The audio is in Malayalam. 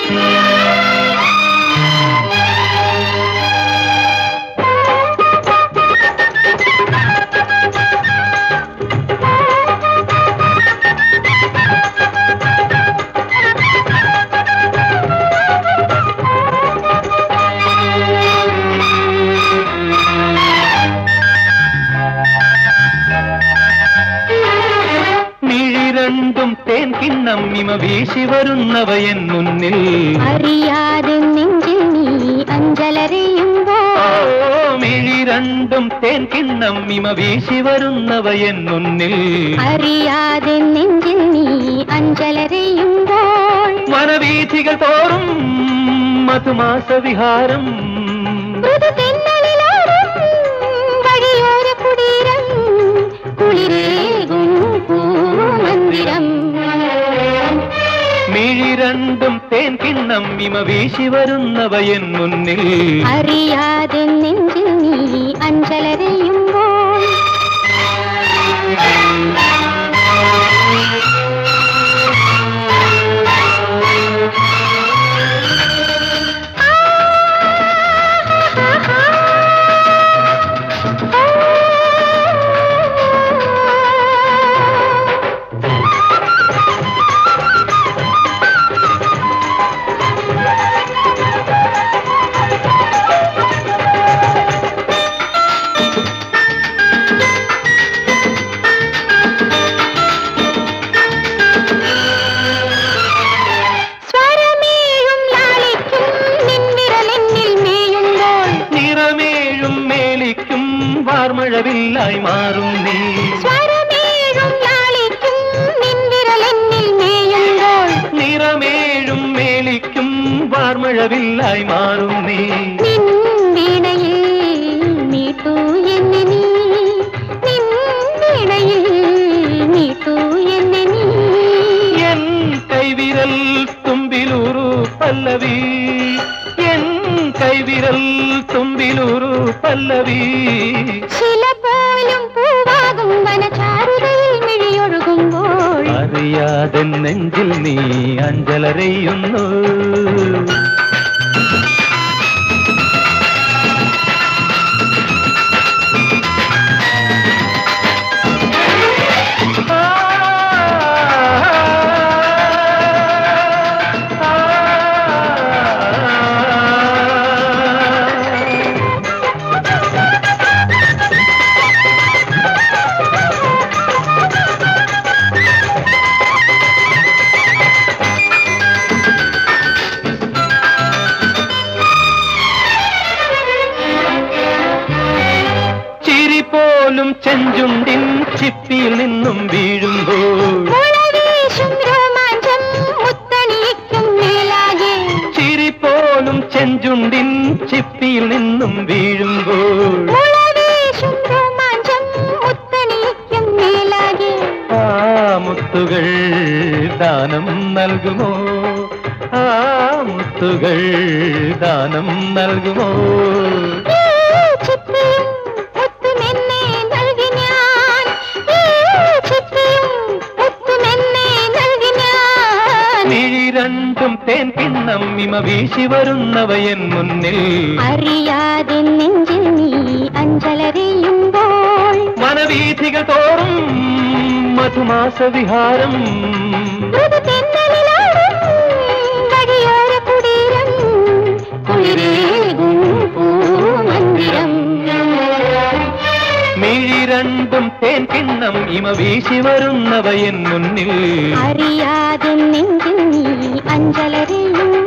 മിഴിരണ്ടും തേൻ കിണ്ണം ഇമ വീശി വരുന്നവയൻ മുന്നിൽ അറിയാതെ നെഞ്ചിൽ നീ അഞ്ചലറിയുമ്പോ ഓ മിഴിരണ്ടും തേൻ കിണ്ണം ഇമ വീശി വരുന്നവയൻ മുന്നിൽ അറിയാതെ നെഞ്ചിൽ നീ അഞ്ചലറിയുമ്പോൾ വനവീഥികൾ തോറും മധുമാസ വിഹാരം മൃദുതെന്നലിലോടും വഴിയോര കുടീരം കുളിരേകും പൂമന്ദിരം മിഴിരണ്ടും തേൻ കിണ്ണം ഇമ വീശി വരുന്നവയൻ മുന്നിൽ അറിയാതെ നെഞ്ചിൽ നീ അഞ്ചലറിയുമ്പോൾ സ്വരമേഴും ലാളിക്കും നിൻവിരലെന്നിൽ മേയുമ്പോൾ നിറമേഴും മേലിക്കും വാർമഴവില്ലായി മാറും നീ സ്വരമേഴും ലാളിക്കും നിൻവിരലെന്നിൽ മേയുമ്പോൾ നിറമേഴും മേലിക്കും വാർമഴവില്ലായി മാറും നീ നിൻ വീണയിൽ മീട്ടു എന്നെ നീ നിൻ വീണയിൽ മീട്ടു എന്നെ നീ എൻ കൈവിരൽ തുമ്പിലൂരു പല്ലവി എൻ കൈവിരൽ തുമ്പിലൂരു പല്ലവി ശില പോലും പൂവാകും വനചാരുതയിൽ മിഴിയൊഴുകുമ്പോൾ അറിയാതെ നെഞ്ചിൽ നീ അഞ്ചലറിയുന്നു ചിരി പോലും ചെഞ്ചുണ്ടിൻ ചിപ്പിയിൽ നിന്നും വീഴുമ്പോൾ മുളവീശും രോമാഞ്ചം മുത്തണിയിക്കും മേലാകെ ചിരി പോലും ചെഞ്ചുണ്ടിൻ ചിപ്പിയിൽ നിന്നും വീഴുമ്പോൾ മുളവീശും രോമാഞ്ചം മുത്തണിയിക്കും മേലാകെ ആ മുത്തുകൾ ദാനം നൽകുമോ ആ മുത്തുകൾ ദാനം നൽകുമോ ഈ ചിപ്പിയും മുത്തുമെന്നെ നൽകി ഞാൻ ഈ ചിപ്പിയും മുത്തുമെന്നെ നൽകി ഞാൻ മിഴി രണ്ടും തേൻ കിണ്ണം ഇമ വീശി വരുന്നവയൻ മുന്നിൽ അറിയാതെ നെഞ്ചിൽ നീ അഞ്ചലറിയുമ്പോൾ വനവീഥികൾ തോറും മധുമാസ വിഹാരം മൃദുതെന്നലിലോടും വഴിയോര കുടീരം കുളിരേകും പൂമന്ദിരം മിഴി രണ്ടും തേൻ കിണ്ണം ഇമ വീശി വരുന്നവയൻ മുന്നിൽ അറിയാതെ നെഞ്ചിൽ നീ അഞ്ചലറിയും